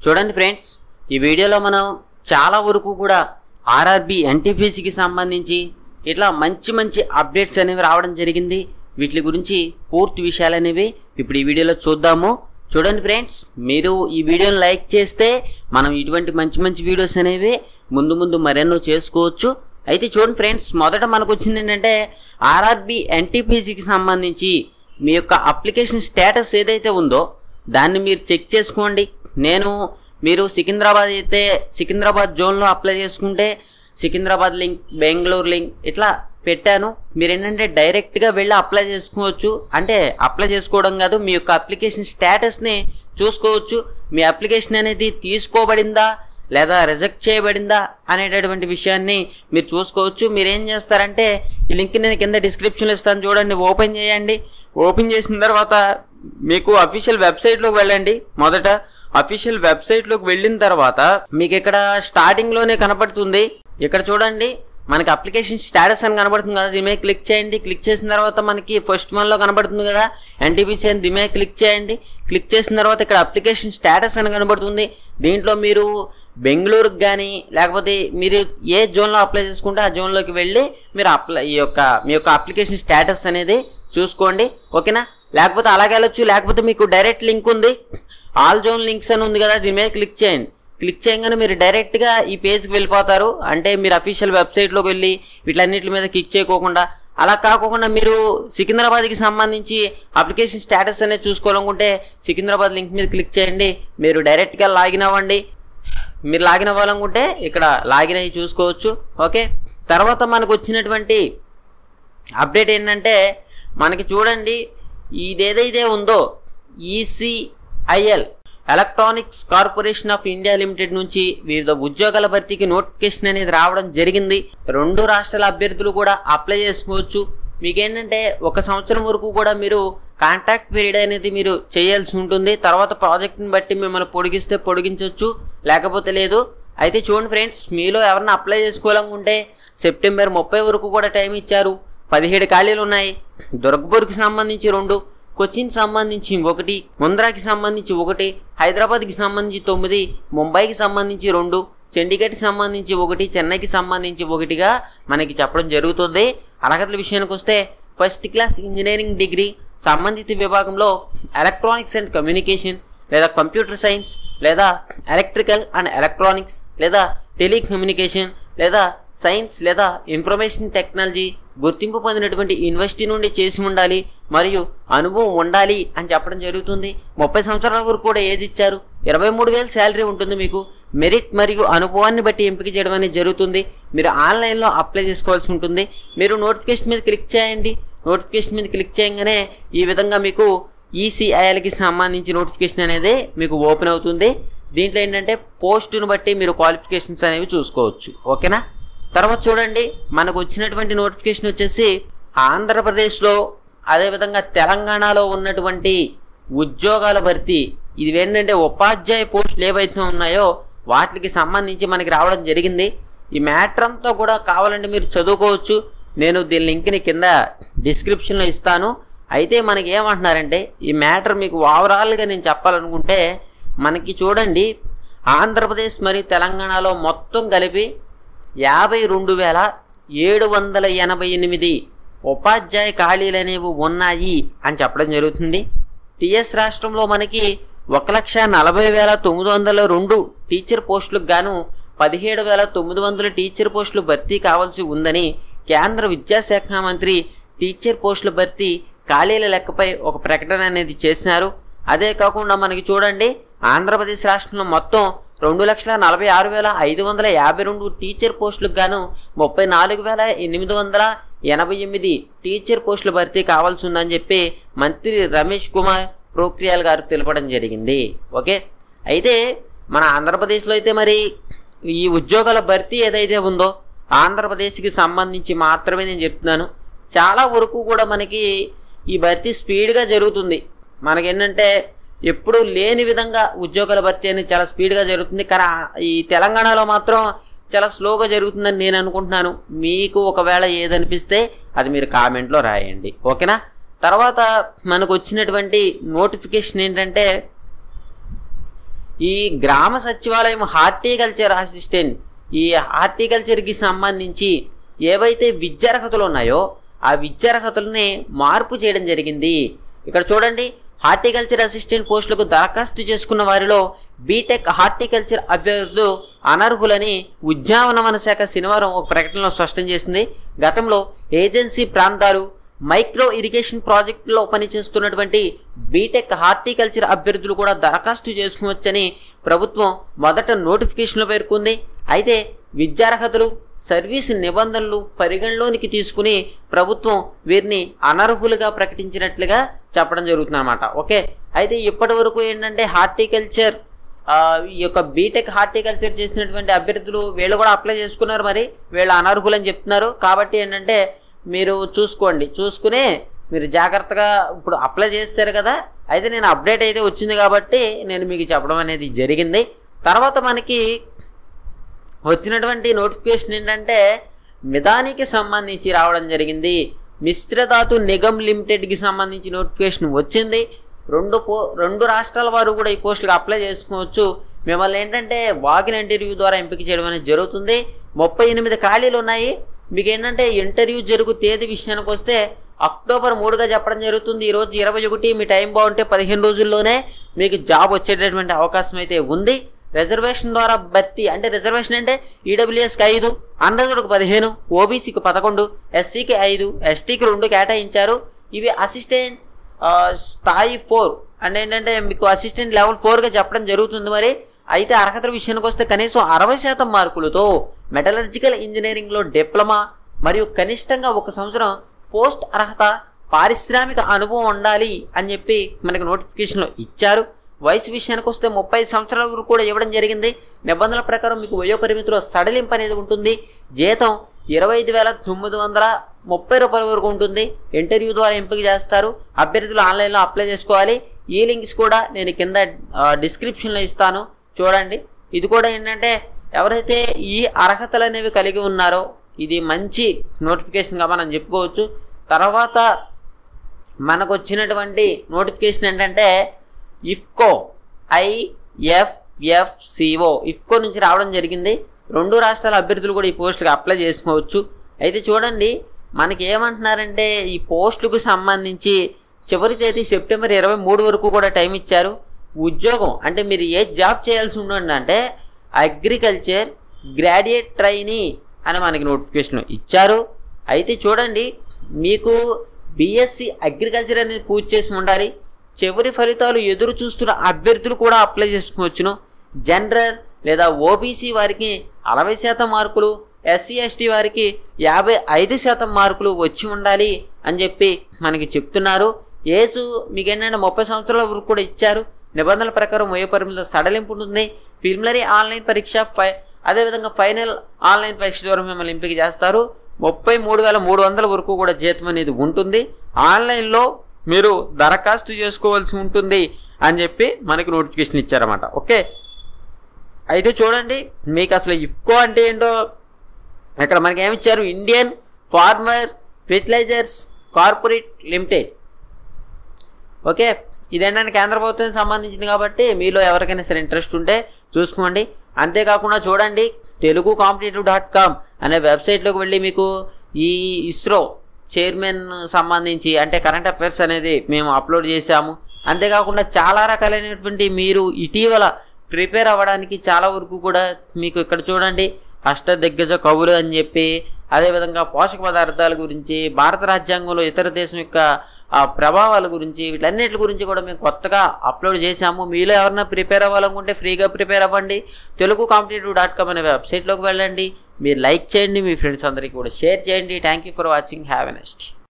చూడండి ఫ్రెండ్స్ ఈ వీడియోలో మనం చాలా వరకు కూడా ఆర్ఆర్బి ఎన్టీపీసీకి సంబంధించి ఇట్లా మంచి మంచి అప్డేట్స్ అనేవి రావడం జరిగింది వీటి గురించి పూర్తి విషయాలు అనేవి ఇప్పుడు ఈ వీడియోలో చూద్దాము చూడండి ఫ్రెండ్స్ మీరు ఈ వీడియోని లైక్ చేస్తే మనం ఇటువంటి మంచి మంచి వీడియోస్ అనేవి ముందు ముందు మరెన్నో చేసుకోవచ్చు అయితే చూడండి ఫ్రెండ్స్ మొదట మనకు వచ్చింది ఏంటంటే ఆర్ఆర్బి ఎన్టీపీసీకి సంబంధించి మీ యొక్క అప్లికేషన్ స్టేటస్ ఏదైతే ఉందో దాన్ని మీరు చెక్ చేసుకోండి నేను మీరు సికింద్రాబాద్ అయితే సికింద్రాబాద్ జోన్లో అప్లై చేసుకుంటే సికింద్రాబాద్ లింక్ బెంగళూరు లింక్ ఇట్లా పెట్టాను మీరు ఏంటంటే డైరెక్ట్గా వెళ్ళి అప్లై చేసుకోవచ్చు అంటే అప్లై చేసుకోవడం కాదు మీ యొక్క అప్లికేషన్ స్టేటస్ని చూసుకోవచ్చు మీ అప్లికేషన్ అనేది తీసుకోబడిందా లేదా రిజెక్ట్ చేయబడిందా అనేటటువంటి విషయాన్ని మీరు చూసుకోవచ్చు మీరు ఏం చేస్తారంటే ఈ లింక్ నేను కింద డిస్క్రిప్షన్లో ఇస్తాను చూడండి ఓపెన్ చేయండి ఓపెన్ చేసిన తర్వాత మీకు అఫీషియల్ వెబ్సైట్లోకి వెళ్ళండి మొదట అఫీషియల్ వెబ్సైట్లోకి వెళ్ళిన తర్వాత మీకు ఇక్కడ స్టార్టింగ్లోనే కనపడుతుంది ఇక్కడ చూడండి మనకి అప్లికేషన్ స్టేటస్ అని కనబడుతుంది కదా దీని మీద క్లిక్ చేయండి క్లిక్ చేసిన తర్వాత మనకి ఫస్ట్ వన్లో కనబడుతుంది కదా ఎన్టీపీసీ అని దీని మీద క్లిక్ చేయండి క్లిక్ చేసిన తర్వాత ఇక్కడ అప్లికేషన్ స్టేటస్ అని కనబడుతుంది దీంట్లో మీరు బెంగళూరుకి కానీ లేకపోతే మీరు ఏ జోన్లో అప్లై చేసుకుంటే ఆ జోన్లోకి వెళ్ళి మీరు అప్లై ఈ యొక్క మీ యొక్క అప్లికేషన్ స్టేటస్ అనేది చూసుకోండి ఓకేనా లేకపోతే అలాగే వెళ్ళొచ్చు లేకపోతే మీకు డైరెక్ట్ లింక్ ఉంది ఆల్ జోన్ లింక్స్ అని ఉంది కదా దీని మీద క్లిక్ చేయండి క్లిక్ చేయగానే మీరు డైరెక్ట్గా ఈ పేజ్కి వెళ్ళిపోతారు అంటే మీరు అఫీషియల్ వెబ్సైట్లోకి వెళ్ళి వీటిలన్నిటి మీద క్లిక్ చేయకోకుండా అలా కాకుండా మీరు సికింద్రాబాద్కి సంబంధించి అప్లికేషన్ స్టేటస్ అనేది చూసుకోవాలనుకుంటే సికింద్రాబాద్ లింక్ మీద క్లిక్ చేయండి మీరు డైరెక్ట్గా లాగిన్ అవ్వండి మీరు లాగిన్ అవ్వాలనుకుంటే ఇక్కడ లాగిన్ అయ్యి చూసుకోవచ్చు ఓకే తర్వాత మనకు వచ్చినటువంటి అప్డేట్ ఏంటంటే మనకి చూడండి ఇదేదైతే ఉందో ECIL electronics corporation of India limited నుంచి వివిధ ఉద్యోగాల భర్తీకి నోటిఫికేషన్ అనేది రావడం జరిగింది రెండు రాష్ట్రాల అభ్యర్థులు కూడా అప్లై చేసుకోవచ్చు మీకేంటంటే ఒక సంవత్సరం వరకు కూడా మీరు కాంట్రాక్ట్ పీరియడ్ అనేది మీరు చేయాల్సి ఉంటుంది తర్వాత ప్రాజెక్ట్ని బట్టి మిమ్మల్ని పొడిగిస్తే పొడిగించవచ్చు లేకపోతే లేదు అయితే చూడండి ఫ్రెండ్స్ మీలో ఎవరన్నా అప్లై చేసుకోవాలనుకుంటే సెప్టెంబర్ ముప్పై వరకు కూడా టైం ఇచ్చారు పదిహేడు ఖాళీలు ఉన్నాయి దుర్గపూర్కి సంబంధించి రెండు కొచ్చిన్ సంబంధించి ఒకటి ముంద్రాకి సంబంధించి ఒకటి హైదరాబాద్కి సంబంధించి తొమ్మిది ముంబైకి సంబంధించి రెండు చండీగఢ్కి సంబంధించి ఒకటి చెన్నైకి సంబంధించి ఒకటిగా మనకి చెప్పడం జరుగుతుంది అర్హతల విషయానికి వస్తే ఫస్ట్ క్లాస్ ఇంజనీరింగ్ డిగ్రీ సంబంధిత విభాగంలో ఎలక్ట్రానిక్స్ అండ్ కమ్యూనికేషన్ లేదా కంప్యూటర్ సైన్స్ లేదా ఎలక్ట్రికల్ అండ్ ఎలక్ట్రానిక్స్ లేదా టెలికమ్యూనికేషన్ లేదా సైన్స్ లేదా ఇన్ఫర్మేషన్ టెక్నాలజీ గుర్తింపు పొందినటువంటి యూనివర్సిటీ నుండి చేసి ఉండాలి మరియు అనుభవం ఉండాలి అని చెప్పడం జరుగుతుంది ముప్పై సంవత్సరాల వరకు కూడా ఏజ్ ఇచ్చారు ఇరవై మూడు వేల శాలరీ ఉంటుంది మీకు మెరిట్ మరియు అనుభవాన్ని బట్టి ఎంపిక చేయడం అనేది జరుగుతుంది మీరు ఆన్లైన్లో అప్లై చేసుకోవాల్సి ఉంటుంది మీరు నోటిఫికేషన్ మీద క్లిక్ చేయండి నోటిఫికేషన్ మీద క్లిక్ చేయగానే ఈ విధంగా మీకు ఈసీఐఎల్కి సంబంధించి నోటిఫికేషన్ అనేది మీకు ఓపెన్ అవుతుంది దీంట్లో ఏంటంటే పోస్టును బట్టి మీరు క్వాలిఫికేషన్స్ అనేవి చూసుకోవచ్చు ఓకేనా తర్వాత చూడండి మనకు వచ్చినటువంటి నోటిఫికేషన్ వచ్చేసి ఆంధ్రప్రదేశ్లో అదేవిధంగా తెలంగాణలో ఉన్నటువంటి ఉద్యోగాల భర్తీ ఇది ఏంటంటే ఉపాధ్యాయ పోస్టులు ఏవైతే ఉన్నాయో వాటికి సంబంధించి మనకి రావడం జరిగింది ఈ మ్యాటర్ అంతా కూడా కావాలంటే మీరు చదువుకోవచ్చు నేను దీని లింక్ని కింద డిస్క్రిప్షన్లో ఇస్తాను అయితే మనకి ఏమంటున్నారంటే ఈ మ్యాటర్ మీకు ఓవరాల్గా నేను చెప్పాలనుకుంటే మనకి చూడండి ఆంధ్రప్రదేశ్ మరియు తెలంగాణలో మొత్తం కలిపి యాభై రెండు వేల ఏడు వందల ఎనభై ఎనిమిది ఉపాధ్యాయ ఖాళీలు అనేవి ఉన్నాయి అని చెప్పడం జరుగుతుంది టిఎస్ రాష్ట్రంలో మనకి ఒక లక్ష నలభై వేల తొమ్మిది వందల రెండు టీచర్ పోస్టులకు గాను పదిహేడు వేల తొమ్మిది వందల టీచర్ పోస్టులు భర్తీ కావాల్సి ఉందని కేంద్ర విద్యాశాఖ మంత్రి టీచర్ పోస్టుల భర్తీ ఖాళీల లెక్కపై ఒక ప్రకటన అనేది చేసినారు అదే కాకుండా మనకి చూడండి ఆంధ్రప్రదేశ్ రాష్ట్రంలో మొత్తం రెండు లక్షల నలభై ఆరు వేల ఐదు వందల యాభై రెండు టీచర్ పోస్టులకు గాను ముప్పై నాలుగు వేల ఎనిమిది వందల ఎనభై ఎనిమిది టీచర్ పోస్టుల భర్తీ కావాల్సి ఉందని చెప్పి మంత్రి రమేష్ కుమార్ ప్రోక్రియాల్ గారు తెలపడం జరిగింది ఓకే అయితే మన ఆంధ్రప్రదేశ్లో అయితే మరి ఈ ఉద్యోగాల భర్తీ ఏదైతే ఉందో ఆంధ్రప్రదేశ్కి సంబంధించి మాత్రమే నేను చెప్తున్నాను చాలా వరకు కూడా మనకి ఈ భర్తీ స్పీడ్గా జరుగుతుంది మనకేంటంటే ఎప్పుడు లేని విధంగా ఉద్యోగాల భర్తీ అనేది చాలా స్పీడ్గా జరుగుతుంది కానీ ఆ- ఈ తెలంగాణలో మాత్రం చాలా స్లోగా జరుగుతుందని నేను అనుకుంటున్నాను మీకు ఒకవేళ ఏదనిపిస్తే అది మీరు కామెంట్లో రాయండి ఓకేనా తర్వాత మనకు వచ్చినటువంటి నోటిఫికేషన్ ఏంటంటే ఈ గ్రామ సచివాలయం హార్టికల్చర్ అసిస్టెంట్ ఈ హార్టికల్చర్కి సంబంధించి ఏవైతే విద్యార్హతలు ఉన్నాయో ఆ విద్యార్హతలని మార్పు చేయడం జరిగింది ఇక్కడ చూడండి హార్టికల్చర్ అసిస్టెంట్ పోస్టులకు దరఖాస్తు చేసుకున్న వారిలో బీటెక్ హార్టికల్చర్ అభ్యర్థులు అనర్హులని ఉద్యానవన శాఖ శనివారం ఒక ప్రకటనలో స్పష్టం చేసింది గతంలో ఏజెన్సీ ప్రాంతాలు మైక్రో ఇరిగేషన్ ప్రాజెక్టులో పనిచేస్తున్నటువంటి బీటెక్ హార్టికల్చర్ అభ్యర్థులు కూడా దరఖాస్తు చేసుకోవచ్చని ప్రభుత్వం మొదట నోటిఫికేషన్లో పేర్కొంది అయితే విద్యార్హతలు సర్వీస్ నిబంధనలు పరిగణలోనికి తీసుకుని ప్రభుత్వం వీరిని అనర్హులుగా ప్రకటించినట్లుగా చెప్పడం జరుగుతుంది అనమాట ఓకే అయితే ఇప్పటి వరకు ఏంటంటే హార్టికల్చర్ ఆ, ఈ యొక్క బీటెక్ హార్టికల్చర్ చేసినటువంటి అభ్యర్థులు వీళ్ళు కూడా అప్లై చేసుకున్నారు మరి వీళ్ళు అనర్హులు అని చెప్తున్నారు కాబట్టి ఏంటంటే మీరు చూసుకోండి చూసుకుని మీరు జాగ్రత్తగా ఇప్పుడు అప్లై చేస్తారు కదా అయితే నేను అప్డేట్ అయితే వచ్చింది కాబట్టి నేను మీకు చెప్పడం అనేది జరిగింది తర్వాత మనకి వచ్చినటువంటి నోటిఫికేషన్ ఏంటంటే మిదానికి సంబంధించి రావడం జరిగింది మిశ్రధాతు నిగమ్ లిమిటెడ్కి సంబంధించి నోటిఫికేషన్ వచ్చింది రెండు పో రెండు రాష్ట్రాల వారు కూడా ఈ పోస్టులకు అప్లై చేసుకోవచ్చు మిమ్మల్ని ఏంటంటే వాకిన్ ఇంటర్వ్యూ ద్వారా ఎంపిక చేయడం అనేది జరుగుతుంది ముప్పై ఎనిమిది ఖాళీలు ఉన్నాయి మీకు ఏంటంటే ఇంటర్వ్యూ జరుగు తేదీ విషయానికి వస్తే అక్టోబర్ మూడుగా చెప్పడం జరుగుతుంది ఈరోజు ఇరవై ఒకటి మీ టైం బాగుంటే పదిహేను రోజుల్లోనే మీకు జాబ్ వచ్చేటటువంటి అవకాశం అయితే ఉంది రిజర్వేషన్ ద్వారా భర్తీ అంటే రిజర్వేషన్ అంటే ఈడబ్ల్యూఎస్కి ఐదు అన్రిజర్వ్డ్కి పదిహేను ఓబీసీకి పదకొండు ఎస్సీకి ఐదు ఎస్టీకి రెండు కేటాయించారు ఇవి అసిస్టెంట్ ఆ, స్థాయి ఫోర్ అంటే ఏంటంటే మీకు అసిస్టెంట్ లెవెల్ ఫోర్గా చెప్పడం జరుగుతుంది మరి అయితే అర్హతల విషయానికి వస్తే కనీసం అరవై శాతం మార్కులతో మెటలర్జికల్ ఇంజనీరింగ్లో డిప్లొమా మరియు కనిష్టంగా ఒక సంవత్సరం పోస్ట్ అర్హత పారిశ్రామిక అనుభవం ఉండాలి అని చెప్పి మనకి నోటిఫికేషన్లో ఇచ్చారు వయసు విషయానికి వస్తే ముప్పై సంవత్సరాల వరకు కూడా ఇవ్వడం జరిగింది నిబంధనల ప్రకారం మీకు వయో పరిమితిలో సడలింపు అనేది ఉంటుంది జీతం ఇరవై ఐదు వేల తొమ్మిది వందల ముప్పై రూపాయల వరకు ఉంటుంది ఇంటర్వ్యూ ద్వారా ఎంపిక చేస్తారు అభ్యర్థులు ఆన్లైన్లో అప్లై చేసుకోవాలి ఈ లింక్స్ కూడా నేను కింద ఆ, డిస్క్రిప్షన్లో ఇస్తాను చూడండి ఇది కూడా ఏంటంటే ఎవరైతే ఈ అర్హతలు అనేవి కలిగి ఉన్నారో ఇది మంచి నోటిఫికేషన్గా మనం చెప్పుకోవచ్చు తర్వాత మనకు వచ్చినటువంటి నోటిఫికేషన్ ఏంటంటే ఇఫ్కో ఐఎఫ్ఎఫ్సిఓ ఇఫ్కో నుంచి రావడం జరిగింది రెండు రాష్ట్రాల అభ్యర్థులు కూడా ఈ పోస్టులకు అప్లై చేసుకోవచ్చు అయితే చూడండి మనకి ఏమంటున్నారంటే ఈ పోస్టులకు సంబంధించి చివరి తేదీ సెప్టెంబర్ ఇరవై మూడు వరకు కూడా టైం ఇచ్చారు ఉద్యోగం అంటే మీరు ఏ జాబ్ చేయాల్సి ఉంటుంది అంటే అగ్రికల్చర్ గ్రాడ్యుయేట్ ట్రైనీ అని మనకి నోటిఫికేషన్ ఇచ్చారు అయితే చూడండి మీకు బీఎస్సీ అగ్రికల్చర్ అనేది పూర్తి చేసి ఉండాలి చివరి ఫలితాలు ఎదురు చూస్తున్న అభ్యర్థులు కూడా అప్లై చేసుకోవచ్చును జనరల్ లేదా ఓబీసీ వారికి అరవై శాతం మార్కులు ఎస్సీ ఎస్టీ వారికి యాభై ఐదు శాతం మార్కులు వచ్చి ఉండాలి అని చెప్పి మనకి చెప్తున్నారు ఏసు మీకు ఏంటంటే ముప్పై సంవత్సరాల వరకు కూడా ఇచ్చారు నిబంధనల ప్రకారం వయో పరిమితి సడలింపు ఉంటుంది ప్రిలిమినరీ ఆన్లైన్ పరీక్ష ఫై అదేవిధంగా ఫైనల్ ఆన్లైన్ పరీక్ష ద్వారా మిమ్మల్ని ఎంపిక చేస్తారు ముప్పై మూడు వేల మూడు వందల వరకు కూడా జీతం అనేది ఉంటుంది ఆన్లైన్లో మీరు దరఖాస్తు చేసుకోవాల్సి ఉంటుంది అని చెప్పి మనకి నోటిఫికేషన్ ఇచ్చారన్నమాట ఓకే అయితే చూడండి మీకు అసలు ఇఫ్కో అంటే ఏంటో ఇక్కడ మనకి ఏమి ఇచ్చారు Indian farmer fertilisers corporate limited okay ఇదేంటంటే కేంద్ర ప్రభుత్వానికి సంబంధించింది కాబట్టి మీలో ఎవరికైనా సరే ఇంట్రెస్ట్ ఉంటే చూసుకోండి అంతేకాకుండా చూడండి తెలుగు కాంపిటేటివ్ డాట్ కామ్ అనే వెబ్సైట్లోకి వెళ్ళి మీకు ఈ ఇస్రో చైర్మన్ సంబంధించి అంటే కరెంట్ అఫైర్స్ అనేది మేము అప్లోడ్ చేశాము అంతేకాకుండా చాలా రకాలైనటువంటి మీరు ఇటీవల ప్రిపేర్ అవ్వడానికి చాలా వరకు కూడా మీకు ఇక్కడ చూడండి అష్టదిగ్గజ కవులు అని చెప్పి అదేవిధంగా పోషక పదార్థాల గురించి భారత రాజ్యాంగంలో ఇతర దేశం యొక్క ఆ ప్రభావాల గురించి వీటన్నిటి గురించి కూడా మేము కొత్తగా అప్లోడ్ చేశాము మీలో ఎవరైనా ప్రిపేర్ అవ్వాలనుకుంటే ఫ్రీగా ప్రిపేర్ అవ్వండి తెలుగు కాంపిటేటివ్ డాట్ కామ్ అనే వెబ్సైట్లోకి వెళ్ళండి మీరు లైక్ చేయండి మీ ఫ్రెండ్స్ అందరికీ కూడా షేర్ చేయండి thank you for watching have a next